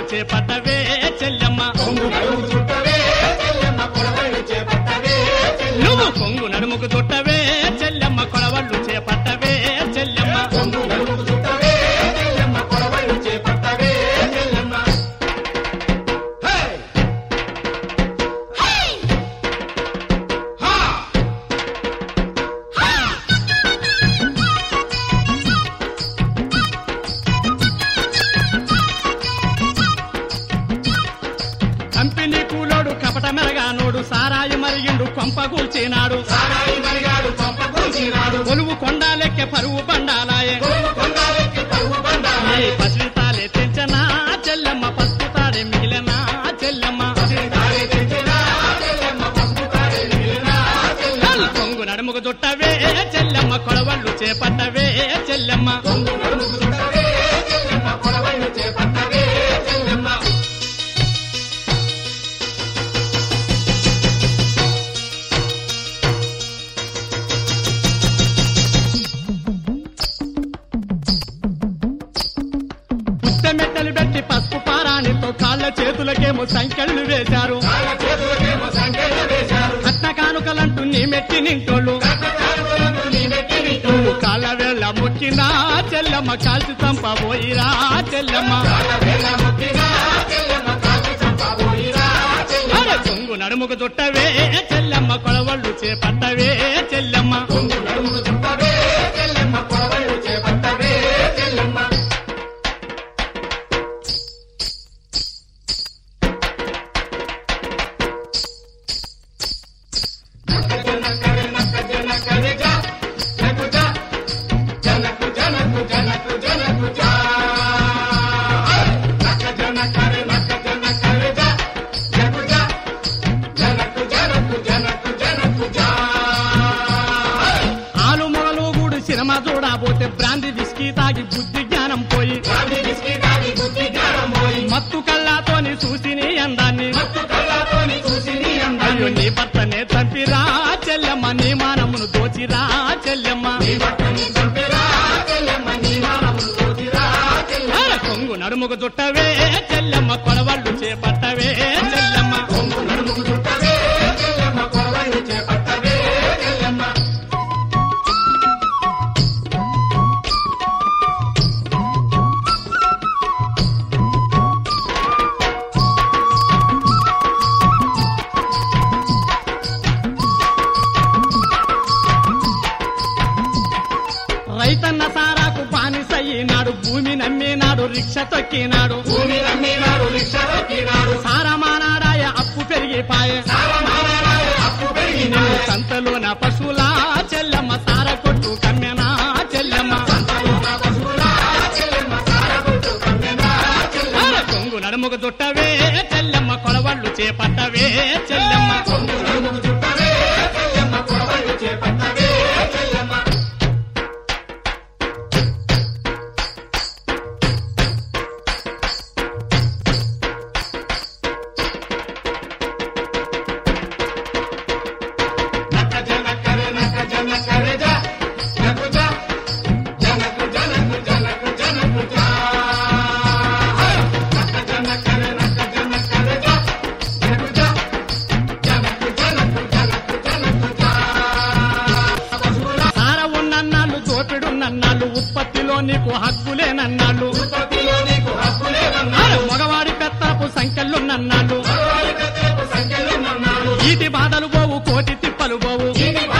చేపట్టవే చెల్లెమ్మ కొంగు నడుము చుట్టవే చెల్లెమ్మ కొడవళ్ళు చేపట్టవే చెల్లెమ్మ నువ్వు కొంగు నడుముకు చుట్టవే చెల్లెమ్మ కొడవళ్ళు చేపట్టవే చెల్లెమ్మ కొంగు నడుము చుట్టవే చెల్లెమ్మ కొడవళ్ళు చేపట్టవే చెల్లెమ్మ హే హా కంపెనీ కూలోడు కపట మెరగానోడు సారాయి మరిగిండు కొంప కూల్చినాడు సారాయి మరిగాడు పంప కూల్చినాడు కొలువు కొండాలెక్కె పరువు బండాలాయే కొలువు కొండాలెక్కి పరువు బండాలే ఏ పసితాలే తెంచనా చెల్లెమ్మ పసుపు తాడే మిగిలినా చెల్లెమ్మ తాడే తెచ్చినా చెల్లెమ్మ పసుపు తాడే మిగిలినా చెల్లెమ్మ కొంగు నడుముకు చుట్టవే చెల్లెమ్మ కొడవళ్ళు చేపట్టవే చెల్లెమ్మ కొంగు నడుము చుట్టవే చెల్లెమ్మ కొడవళ్ళు చేపట్టవే చెల్లెమ్మ పుట్టమెట్టలు పెట్టి పసుపు పారాణితో కాళ్ళ చేతులకేమో సంకెళ్ళు వేశారు కాళ్ళ చేతులకేమో సంఖ్యలు వేశారు కట్న కానుకలంటూ నీ మెట్టి నింటోళ్ళు కట్టకారులకు నీ నెట్టి నిట్టు నువ్వు కాళ్ళ వేళ్ళ మొక్కినా చెల్లెమ్మ కాల్చి చంపబోయిరా చెల్లెమ్మ కాళ్ళ వేళ్ళ మొక్కినా చెల్లెమ్మ కాల్చి చంపబోయిరా చెల్లెమ్మ అరే కొంగు నడుముకు చుట్టవే చెల్లెమ్మ కొడవళ్ళు చేపట్టవే చెల్లెమ్మ కొంగు నడుముకు చుట్టవే చెల్లెమ్మ కొడవళ్ళు చేపట్టవే చెల్లెమ్మ నక్కజనకరె నక్కజనకరె జా, జనకు జా, జనకు జనకు జనకు జనకు జా. నక్కజనకరె నక్కజనకరె జా, జనకు జా, జనకు జనకు జనకు జనకు జా. ఆలు మొగలు గూడు సినిమా చూడబోతే బ్రాంది విస్కీ తాగి బుద్ధి జ్ఞానం పోయి గాంధీ బిస్కెట్ తాగి బుద్ధి జ్ఞానం పోయి, మత్తు కళ్ళతోని చూసి నీ అందాన్ని మత్తు కళ్ళతోని చూసి నీ అయ్యో అందాన్ని, నీ భర్తనే చంపిరా చెల్లెమ్మ నీ మానమును దోచిరా చెల్లెమ్మ నీ భర్తని చంపిరా చెల్లెమ్మ, నీ మానవులు దోచిరా చెల్లెమ్మ. అరే కొంగు నడుముకు చుట్టవే చెల్లెమ్మ కొడవళ్ళు చేపట్టవే చెల్లెమ్మ కొంగు నడుముకు చుట్టవే చెల్లెమ్మ, కొడవళ్ళు చేపట్టవే చెల్లెమ్మ. రైతన్న సారాకు బానిసయ్యినాడు భూమి నమ్మినాడు రిక్ష తొక్కినాడు భూమి నమ్మినాడు రిక్షా తొక్కినాడు సారమానాడాయ అప్పు పెరిగిపాయే సారమానారాయ అప్పు పెరిగినాడు సంతలోన పశువులా చెల్లెమ్మ సార కొట్టు కమ్మెనా చెల్లెమ్మ సంతలోన పశువులా చెల్లెమ్మ సారగొట్టు కమ్మెనా చెల్లెమ్మ. అరే కొంగు నడుముకు చుట్టవే చెల్లెమ్మ కొడవళ్ళు చేపట్టవే చెల్లెమ్మ కొంగు నడుముకు చుట్టవే చెల్లెమ్మ, కొడవళ్ళు చేపట్టవే చెల్లెమ్మ. నక్క జనకరె నక్క జనకరె జా, జనకు జా, జనకు జనకు జనకు జనకు జా. నక్క జనకరె నక్క జనకరె జా, జనకు జా, జనకు జనకు జనకు జనకు జా. పశువుల సార ఉన్నన్నాళ్ళు దోపిడున్నన్నాళ్ళు ఉత్పత్తిలో నీకు హక్కులేనన్నాళ్ళు ఉత్పత్తిలో నీకు హక్కు లేదన్నా. అరే మగవాడి పెత్తపు సంఖ్యలున్నన్నాళ్ళు మగవాడి పెద్దలకు సంఖ్యలున్నన్నాడు. ఈటి బాధలు పోవు కోటి తిప్పలు పోవు దీని